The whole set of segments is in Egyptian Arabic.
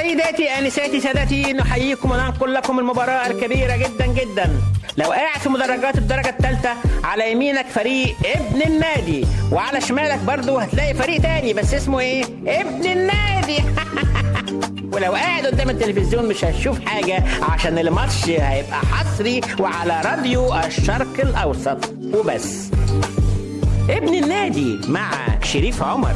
سيداتي انساتي سادتي نحييكم وننقل لكم المباراه الكبيره جدا جدا لو قاعد في مدرجات الدرجه الثالثه على يمينك فريق ابن النادي وعلى شمالك برضو هتلاقي فريق تاني بس اسمه ايه ابن النادي ولو قاعد قدام التلفزيون مش هتشوف حاجه عشان الماتش هيبقى حصري وعلى راديو الشرق الاوسط وبس ابن النادي مع شريف عمر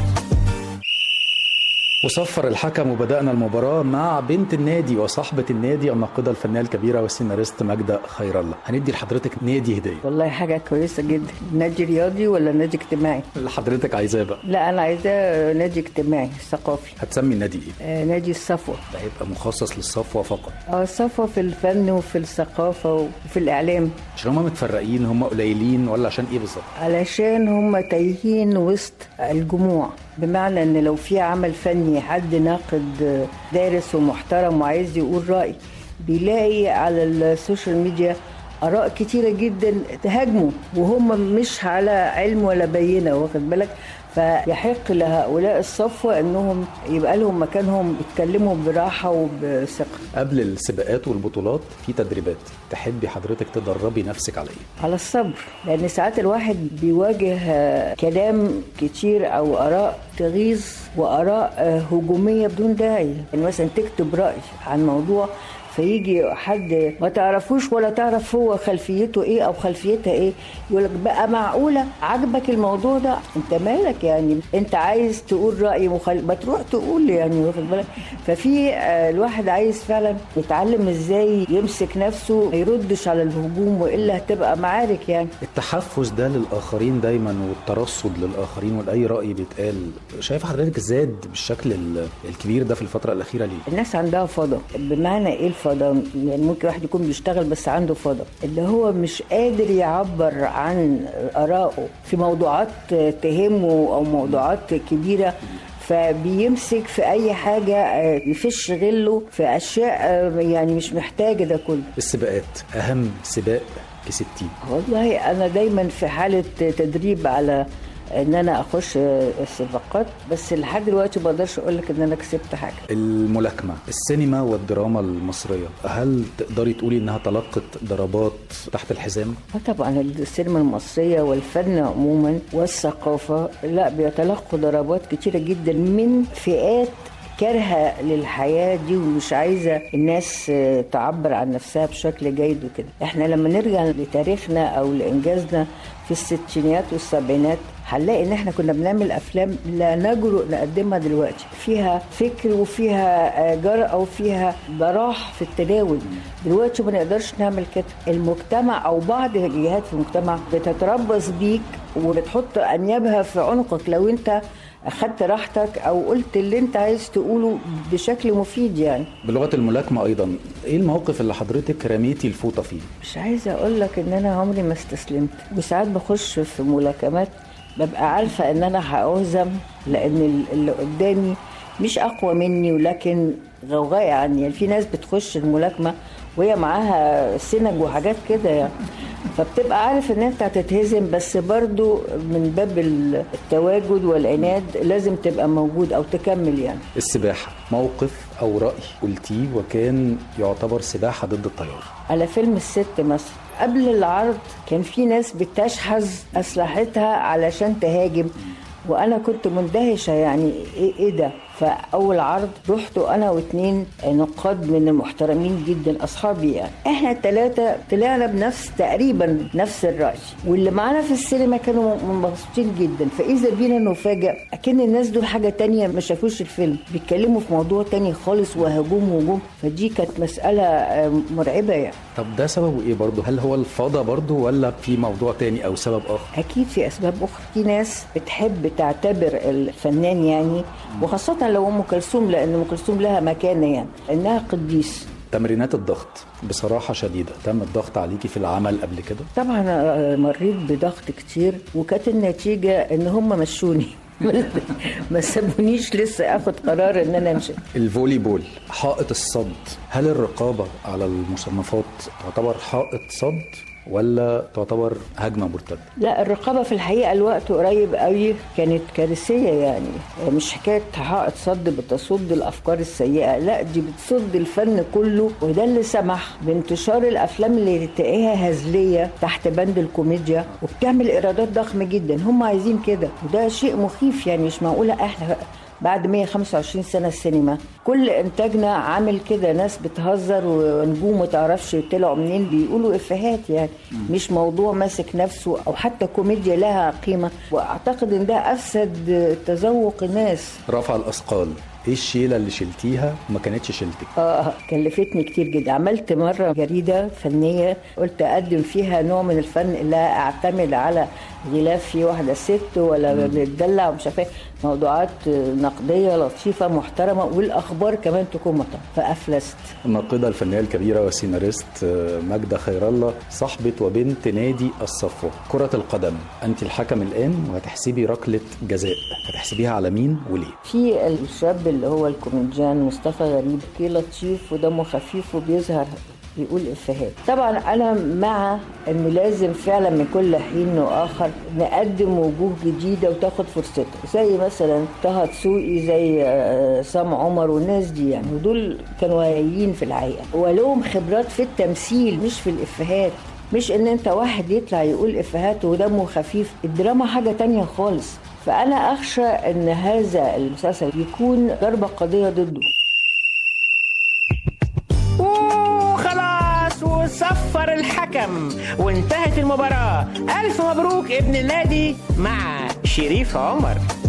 وصفر الحكم وبدأنا المباراة مع بنت النادي وصاحبة النادي الناقدة الفنية الكبيرة والسيناريست ماجدة خير الله هندي لحضرتك نادي هدية والله حاجة كويسة جدا نادي رياضي ولا نادي اجتماعي اللي حضرتك عايزاه بقى لا أنا عايزاه نادي اجتماعي ثقافي هتسمي النادي ايه؟ آه نادي الصفوة ده هيبقى مخصص للصفوة فقط اه الصفوة في الفن وفي الثقافة وفي الإعلام عشان هم متفرقين هم قليلين ولا عشان ايه بالظبط؟ علشان هم تايهين وسط الجموع بمعنى ان لو في عمل فني حد ناقد دارس ومحترم وعايز يقول رأي بيلاقي على السوشيال ميديا آراء كتيرة جدا تهاجمه وهم مش على علم ولا بينة واخد بالك فيحق لهؤلاء الصفوة انهم يبقى لهم مكانهم يتكلموا براحة وبثقة قبل السباقات والبطولات في تدريبات تحبي حضرتك تدربي نفسك على ايه؟ على الصبر لان ساعات الواحد بيواجه آه، كلام كتير او اراء تغيظ واراء آه، هجوميه بدون داعي يعني مثلا تكتب راي عن موضوع فيجي حد ما تعرفوش ولا تعرف هو خلفيته ايه او خلفيتها ايه يقول لك بقى معقوله عجبك الموضوع ده انت مالك يعني انت عايز تقول راي مخالف ما تروح تقول يعني واخد بالك ففي آه، الواحد عايز فعلا يتعلم ازاي يمسك نفسه ما يردش على الهجوم والا هتبقى معارك يعني التحفز ده للاخرين دايما والترصد للاخرين ولاي راي بيتقال شايف حضرتك زاد بالشكل ال- الكبير ده في الفتره الاخيره ليه؟ الناس عندها فضا بمعنى ايه الفضا يعني ممكن واحد يكون بيشتغل بس عنده فضا اللي هو مش قادر يعبر عن ارائه في موضوعات تهمه او موضوعات كبيره فبيمسك في اي حاجه آه، يفش غله في اشياء آه، يعني مش محتاجه ده كله السباقات اهم سباق كسبتيه والله انا دايما في حاله تدريب على ان انا اخش السباقات بس لحد دلوقتي ما اقدرش اقول لك ان انا كسبت حاجه الملاكمه السينما والدراما المصريه هل تقدري تقولي انها تلقت ضربات تحت الحزام؟ اه طبعا السينما المصريه والفن عموما والثقافه لا بيتلقوا ضربات كتيره جدا من فئات كارهه للحياه دي ومش عايزه الناس آه، تعبر عن نفسها بشكل جيد وكده احنا لما نرجع لتاريخنا او لانجازنا في الستينيات والسبعينات هنلاقي ان احنا كنا بنعمل افلام لا نجرؤ نقدمها دلوقتي فيها فكر وفيها آه، جرأة وفيها براح في التناول دلوقتي ما نقدرش نعمل كده المجتمع او بعض الجهات في المجتمع بتتربص بيك وبتحط انيابها في عنقك لو انت اخدت راحتك او قلت اللي انت عايز تقوله بشكل مفيد يعني بلغه الملاكمه ايضا ايه الموقف اللي حضرتك رميتي الفوطه فيه؟ مش عايزه اقول لك ان انا عمري ما استسلمت وساعات بخش في ملاكمات ببقى عارفه ان انا هأهزم لان ال- اللي قدامي مش اقوى مني ولكن غوغاء عني يعني في ناس بتخش الملاكمه وهي معاها سنج وحاجات كده يعني فبتبقى عارف ان انت هتتهزم بس برضو من باب ال- التواجد والعناد لازم تبقى موجود او تكمل يعني السباحه موقف او راي قلتيه وكان يعتبر سباحه ضد التيار على فيلم الست مثلا قبل العرض كان في ناس بتشحذ اسلحتها علشان تهاجم وانا كنت مندهشه يعني ايه ايه ده فاول عرض رحت انا واتنين نقاد من المحترمين جدا اصحابي يعني احنا الثلاثه طلعنا بنفس تقريبا نفس الراي واللي معانا في السينما كانوا مبسوطين جدا فاذا بينا نفاجئ اكن الناس دول حاجه تانية ما شافوش الفيلم بيتكلموا في موضوع تاني خالص وهجوم وهجوم فدي كانت مساله آه، مرعبه يعني طب ده سببه ايه برضه؟ هل هو الفضا برضه ولا في موضوع تاني او سبب اخر؟ اكيد في اسباب اخرى في ناس بتحب تعتبر الفنان يعني وخاصه لو ام كلثوم لان ام كلثوم لها مكانه يعني انها قديس تمرينات الضغط بصراحه شديده تم الضغط عليكي في العمل قبل كده؟ طبعا أنا مريت بضغط كتير وكانت النتيجه ان هم مشوني ما سابونيش لسه اخد قرار ان انا امشي الفولي بول حائط الصد هل الرقابه على المصنفات تعتبر حائط صد ولا تعتبر هجمه مرتده لا الرقابة في الحقيقة الوقت قريب قوي كانت كارثية يعني مش حكاية حائط صد بتصد الأفكار السيئة لا دي بتصد الفن كله وده اللي سمح بانتشار الأفلام اللي تلاقيها هزلية تحت بند الكوميديا وبتعمل إيرادات ضخمة جدا هم عايزين كده وده شيء مخيف يعني مش معقولة احنا بعد 125 سنة السينما كل إنتاجنا عامل كده ناس بتهزر ونجوم متعرفش طلعوا منين بيقولوا إفيهات يعني مش موضوع ماسك نفسه أو حتى كوميديا لها قيمة وأعتقد إن ده أفسد تذوق الناس رفع الاثقال ايه الشيله اللي شلتيها وما كانتش شيلتك اه كلفتني كتير جدا عملت مرة جريدة فنية قلت أقدم فيها نوع من الفن لا أعتمد على غلاف فيه واحدة ست ولا بتدلع ومش عارفة إيه. موضوعات نقدية لطيفة محترمة والأخبار كمان تكون محترمة فأفلست الناقده الفنيه الكبيره والسيناريست آه، ماجده خير الله صاحبه وبنت نادي الصفوه كره القدم انت الحكم الان وهتحسبي ركله جزاء هتحسبيها على مين وليه في الشاب اللي هو الكوميديان مصطفى غريب كي لطيف ودمه خفيف وبيظهر بيقول افيهات طبعا انا مع ان لازم فعلا من كل حين واخر نقدم وجوه جديده وتاخد فرصتها زي مثلا طه دسوقي زي آه، سام عمر والناس دي يعني ودول كانوا هايلين في الحقيقه ولهم خبرات في التمثيل مش في الافيهات مش ان انت واحد يطلع يقول افيهات ودمه خفيف الدراما حاجه تانية خالص فانا اخشى ان هذا المسلسل يكون ضربه قضيه ضده وخلاص وصفر الحكم وانتهت المباراة ألف مبروك ابن النادي مع شريف عمر